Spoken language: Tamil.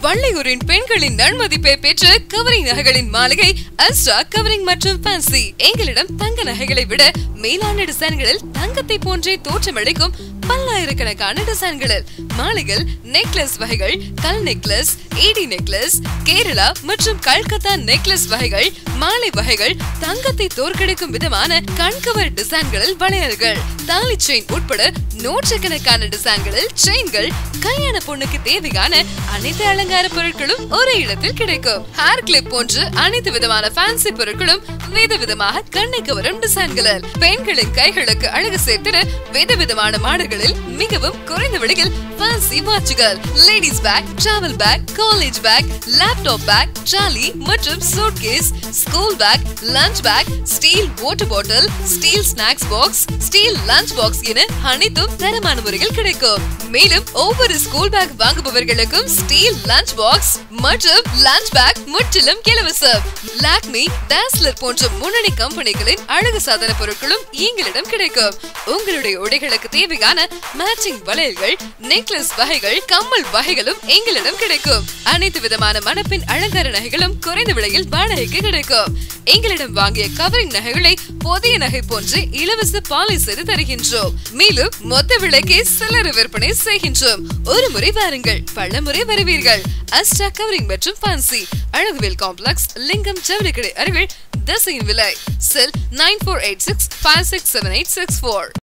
வள்ளியூரின் பெண்களின் நன்மதிப்பை பெற்ற கவரிங் நகைகளின் மாளிகை அஸ்டா கவரிங் மற்றும் ஃபேன்சி எங்களிடம் தங்க நகைகளை விட மேலான டிசைன்களில் தங்கத்தை போன்றே தோற்றமளிக்கும் பல்லாயிரக்கணக்கான டிசைன்களில் மாலைகள் நெக்லஸ் வகைகள் கல் நெக்லஸ் ஏடி நெக்லஸ் கேரளா மற்றும் கல்கத்தா நெக்லஸ் வகைகள் மாலை வகைகள் தங்கத்தை தோற்கடிக்கும் விதமான கண்கவர் டிசைன்களில் வளையல்கள் தாலி செயின் உட்பட நூற்றுக்கணக்கான டிசைன்களில் செயின்கள் கல்யாண பொண்ணுக்கு தேவையான அனைத்து அலங்கார பொருட்களும் ஒரே இடத்தில் கிடைக்கும் ஹேர் கிளிப் போன்று அனைத்து விதமான ஃபேன்சி பொருட்களும் விதவிதமாக கண்ணை கவரும் டிசைன்களில் பெண்களின் கைகளுக்கு அழகு சேர்த்திட விதவிதமான மாடல்களில் மிகவும் குறைந்த விலையில் ஃபேன்சி வாட்சுகள் ladies bag travel bag college bag laptop bag trolley மற்றும் suitcase school bag lunch bag steel water bottle steel snacks box steel lunch box என அனைத்தும் தரமான முறையில் கிடைக்கும் மேலும் ஒவ்வொரு ஸ்கூல் பேக் வாங்குபவர்களுக்கும் ஸ்டீல் லஞ்ச் பாக்ஸ் மற்றும் லஞ்ச் பேக் முற்றிலும் இலவசம் லாக்மி டாஸ்லர் போன்ற முன்னணி கம்பெனிகளின் அழகு சாதன பொருட்களும் எங்களிடம் கிடைக்கும் உங்களுடைய உடைகளுக்கு தேவையான மேட்சிங் வளையல்கள் நெக்லஸ் வகைகள் கம்மல் வகைகளும் எங்களிடம் கிடைக்கும் அனைத்து விதமான மணப்பின் அலங்கார நகைகளும் குறைந்த விலையில் வாடகைக்கு கிடைக்கும் எங்களிடம் வாங்கிய கவரிங் நகைகளை புதிய நகை போன்று இலவச பாலை செய்து தருகின்றோம் மேலும் மொத்த விலைக்கே சில்லறை விற்பனை செய்கின்றோம் ஒரு முறை வாருங்கள் பல முறை வருவீர்கள் அஸ்டா கவரிங் மற்றும் ஃபேன்சி அழகுவேல் காம்ப்ளெக்ஸ் லிங்கம் ஜவுளிக்கடை அருகில் திசையின் விலை cell nine four eight six five six seven eight six four